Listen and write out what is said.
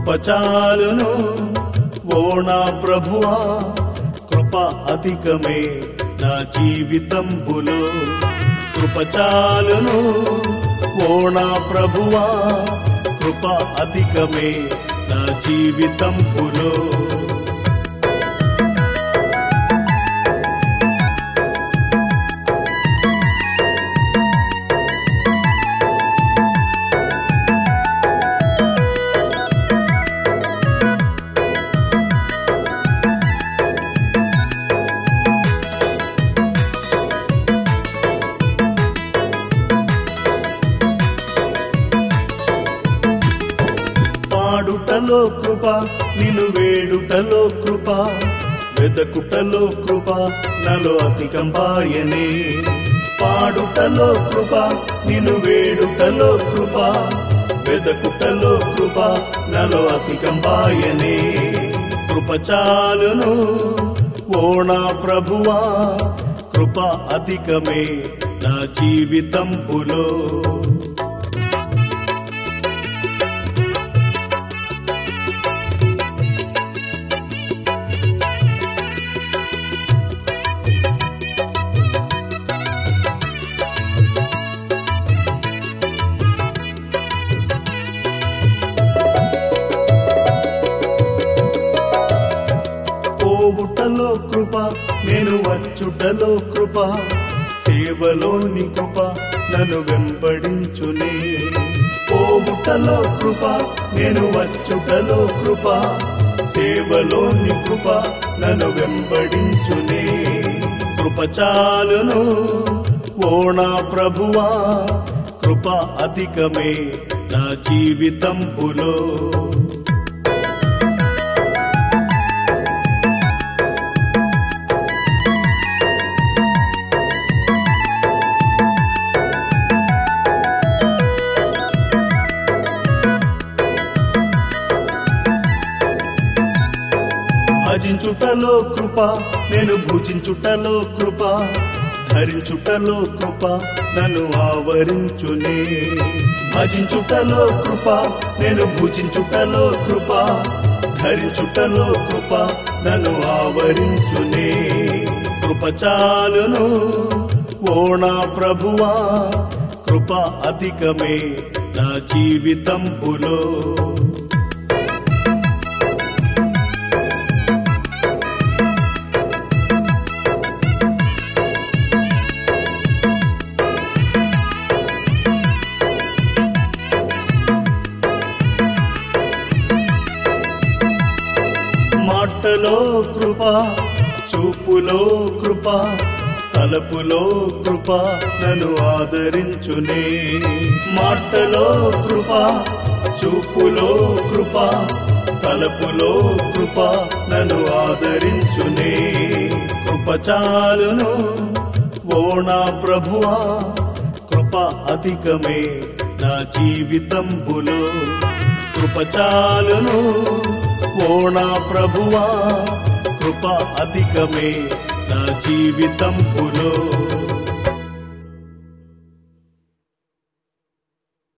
కృపచాలును ఓ నా ప్రభువా కృప అధికమే నా జీవితంబులో కృపచాలును ఓ నా ప్రభువా కృప అధికమే నా జీవితంబులో పాడుటలో కృప నిన్ను వేడుటలో కృప వెదకుటలో కృప నలో అధికంబాయనే పాడుటలో కృప నిన్ను వేడుటలో కృప వెదకుటలో కృప నలో అధికంబాయనే కృప చాలును ఓ నా ప్రభువా కృప అధికమే నా జీవితంబులో పోవుటలో కృప నేను వచ్చుటలో కృప సేవలోని కృప నన్ను వెంబడించునే పోవుటలో కృప నేను వచ్చుటలో కృప సేవలోని కృప నన్ను వెంబడించునే కృప చాలును ఓ నా ప్రభువా కృప అధికమే నా జీవితంబులో భజించుటలో కృప నేను భుజించుటలో కృప ధరించుటలో కృప నన్ను ఆవరించునే భజించుటలో కృప నేను భుజించుటలో కృప ధరించుటలో కృప నన్ను ఆవరించునే కృప చాలును ఓ నా ప్రభువా కృప అధికమే నా జీవితంబులో మాటలో కృప చూపులో కృప తలపులో కృప నన్ను ఆదరించునే మాటలో కృప చూపులో కృప తలపులో కృప నన్ను ఆదరించునే కృప చాలును ఓ నా ప్రభువా కృప అధికమే నా జీవితంబులో కృప చాలును ఓ నా ప్రభువా కృప అధికమే నా జీవితంబులో